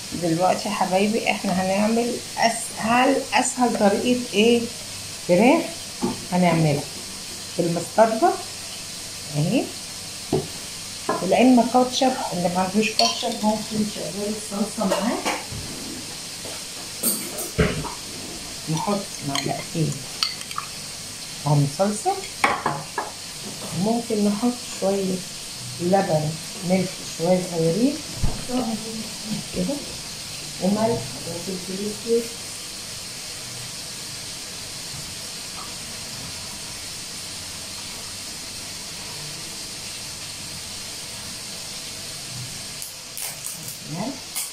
دلوقتي يا حبايبي احنا هنعمل اسهل اسهل طريقه ايه فراخ هنعملها بالمستردة اهي والعين كاتشب اللي ما عندوش كاتشب ممكن شغال الصلصه معاه نحط معلقتين عم صلصه ممكن نحط شويه لبن ملح شويه صغيرين كده وملح وفلفل اسود ملح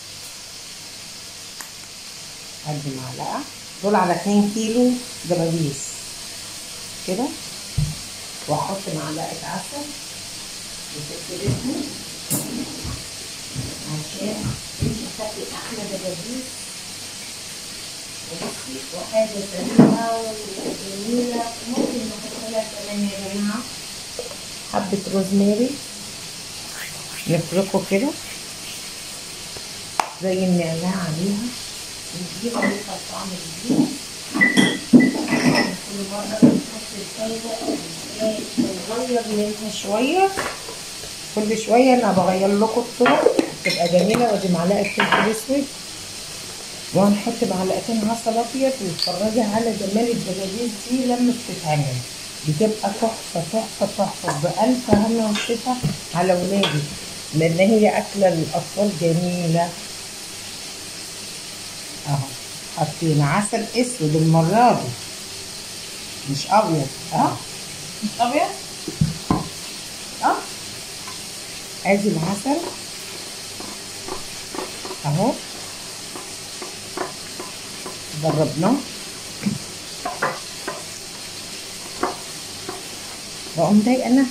قد معلقة دول على اتنين كيلو دبابيس كده واحط معلقة عسل وفلفل اسود عشان انت تاكلي احلى دبابيس وبصي وحاجة سريعة وجميلة ممكن نحط لها كمان يا جماعة حبة روزماري نفركه كده زي النعناع عليها نديها لسه طعم جديد كل مرة بنحط الفايدة بنغير منها شوية كل شوية أنا بغير لكم الطرق تبقى جميلة ودي معلقة فلفل أسود وهنحط معلقتين عسل أبيض واتفرجي على جمال الدبابيس دي لما بتتعمل بتبقى تحفة تحفة تحفة بألف هنا وشفا على ولادي لأن هي أكلة للأطفال جميلة اهو حطينا عسل اسود المره دي مش ابيض اه مش ابيض اه ادي العسل اهو جربناه بقوم ضايقه انا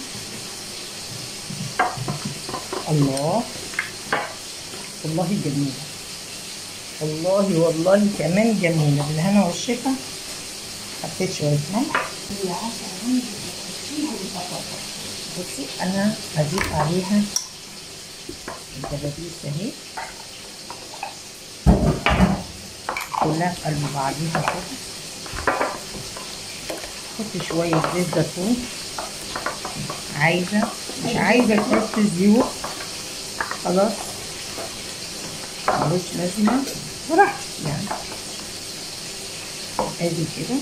الله والله جميله والله والله كمان جميلة بالهنا والشفا حطيت شوية ملح هي عسل عندي بحطيها بالبطاطا بصي أنا هضيف عليها الدبابيس أهي كلها في قلب بعضيها كده حطي شوية زيت زيتون عايزة مش عايزة تحط زيوت خلاص ملوش لازمة براحتك يعني ادي كده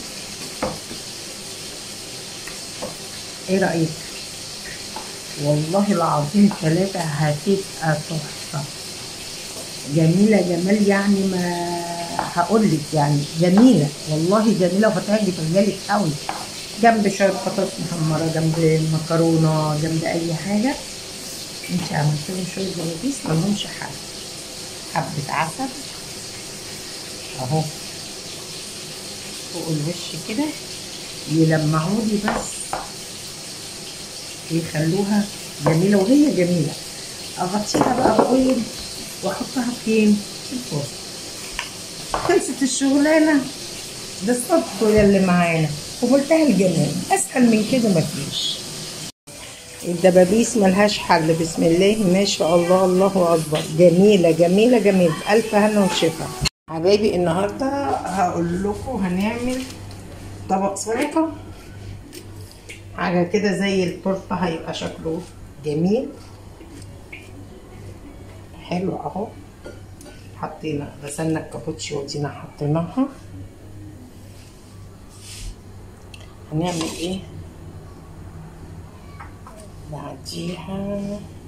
ايه رأيك والله العظيم ثلاثة هتبقى تحفة جميلة جمال يعني ما هقولك يعني جميلة والله جميلة وهتعجب رجالك قوي جنب شوية بطاطس محمرة جنب مكرونة جنب أي حاجة انت عملت لهم شوية زباديس ملهمش حل حبة عسل اهو فوق الوش كده يلمعولي بس يخلوها جميلة وهي جميلة اغطيها بقى بأويل واحطها فين في الفرن خلصت الشغلانة ده الصدق اللي معانا ومنتهى الجمال اسهل من كده مفيش الدبابيس ملهاش حل بسم الله ما شاء الله الله اكبر جميله جميله جميله الف هنا وشفا حبايبي النهارده هقول لكم هنعمل طبق سلطه حاجه كده زي التورته هيبقى شكله جميل حلو اهو حطينا غسلنا الكابوتشي ودينا حطيناها هنعمل ايه بعديها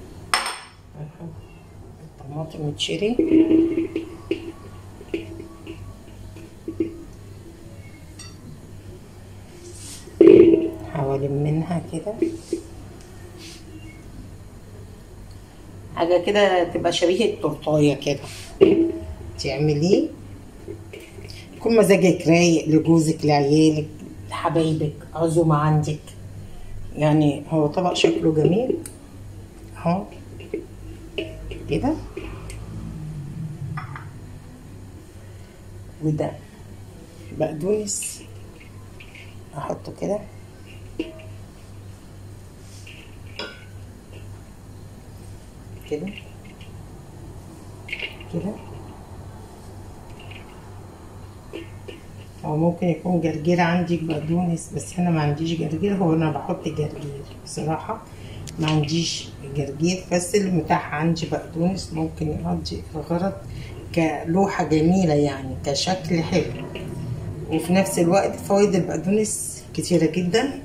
الطماطم التشيري حوالي منها كده حاجة كده تبقى شبيه التورتاية كده تعمليه يكون مزاجك رايق لجوزك لعيالك لحبايبك عزومة عندك يعني هو طبق شكله جميل اهو كده وده بقدونس احطه كده كده كده هو ممكن يكون جرجير عندك بقدونس بس انا ما عنديش جرجير هو انا بحط جرجير بصراحة ما عنديش جرجير بس اللي متاح عندي بقدونس ممكن يقضي الغرض كلوحة جميلة يعني كشكل حلو وفي نفس الوقت فوائد البقدونس كتيرة جدا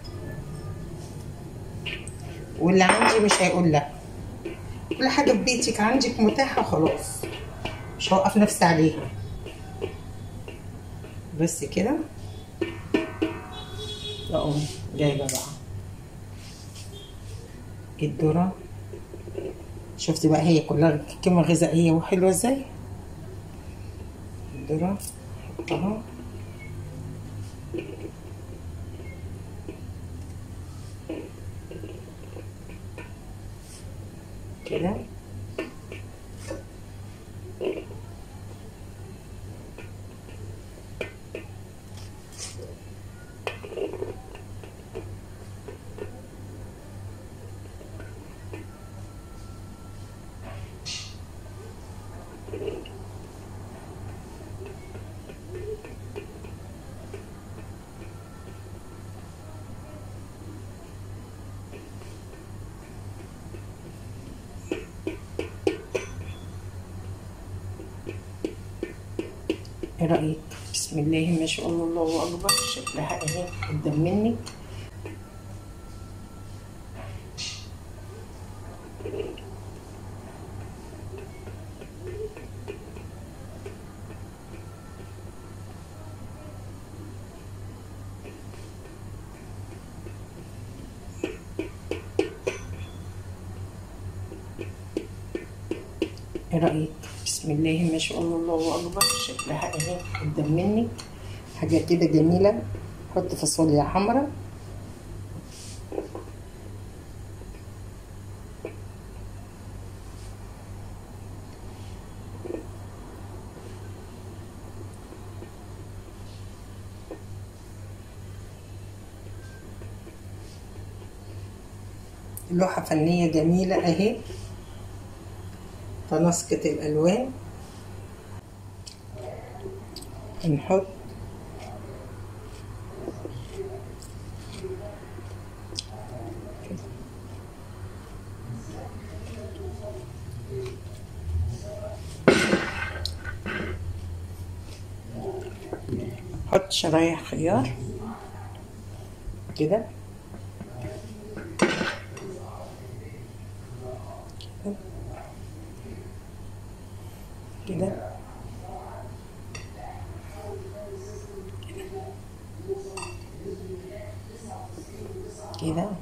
واللي عندي مش هيقول لا كل حاجة في بيتك عندك متاحة خلاص مش هوقف نفسي عليها بس كده اقوم جايبة بقى الذرة شفتي بقى هي كلها قيمة غذائية وحلوة ازاي الذرة احطها كده ايه رأيك بسم الله ما شاء الله الله اكبر شكلها اهي قدام منك ايه رأيك بسم الله ما شاء الله الله اكبر شكلها اهي قدام منك حاجة كده جميلة حط فاصوليا حمراء لوحة فنية جميلة اهي تناسقة الألوان نحط حط شرايح خيار كده كده كده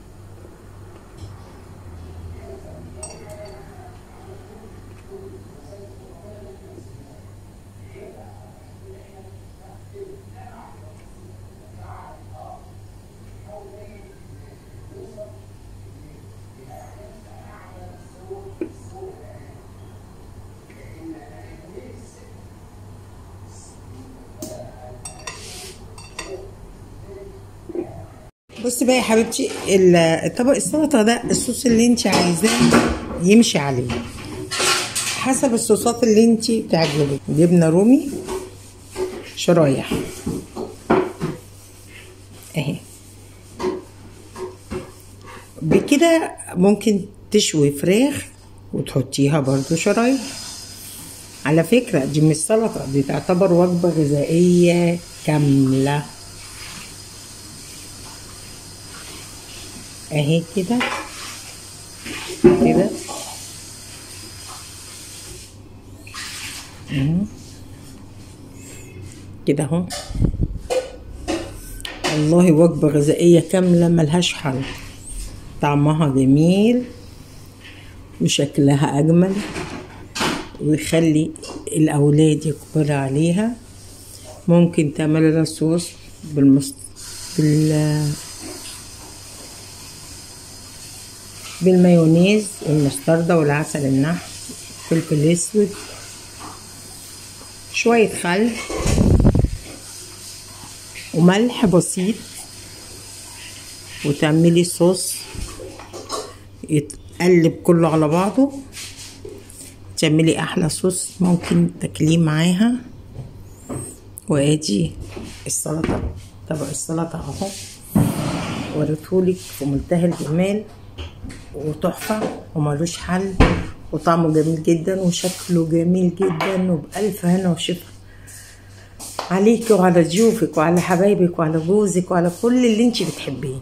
بصي بقى يا حبيبتي ال- الطبق السلطه ده الصوص اللي انت عايزاه يمشي عليه حسب الصوصات اللي انت تعجبك جبنه رومي شرايح اهي بكده ممكن تشوي فراخ وتحطيها برضو شرايح على فكرة دي مش سلطة دي تعتبر وجبة غذائية كاملة اهي كده كده مم. كده اهو والله وجبة غذائية كاملة ملهاش حل طعمها جميل وشكلها أجمل ويخلي الأولاد يكبروا عليها ممكن تعمل لها صوص بالمست... بال بالمايونيز والمستردة والعسل النحل فلفل اسود شوية خل وملح بسيط وتعملي صوص يتقلب كله على بعضه تعملي احلى صوص ممكن تاكليه معاها وادي السلطة طبق السلطة اهو وريتهولك في منتهى الجمال وتحفة وملوش حل وطعمه جميل جدا وشكله جميل جدا وبألف هنا وشفا عليك وعلى ضيوفك وعلى حبايبك وعلى جوزك وعلى كل اللي انت بتحبيه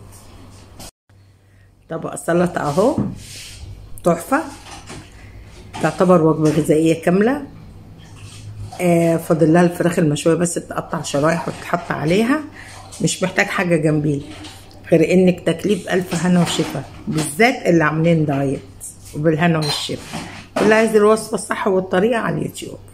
طبق السلطة اهو تحفة تعتبر وجبة غذائية كاملة آه فاضل لها الفراخ المشوية بس تتقطع شرايح وتتحط عليها مش محتاج حاجة جنبيه غير انك تاكليه بألف هنا وشفا بالذات اللي عاملين دايت وبالهنا والشفا واللي عايز الوصفة الصح والطريقة على اليوتيوب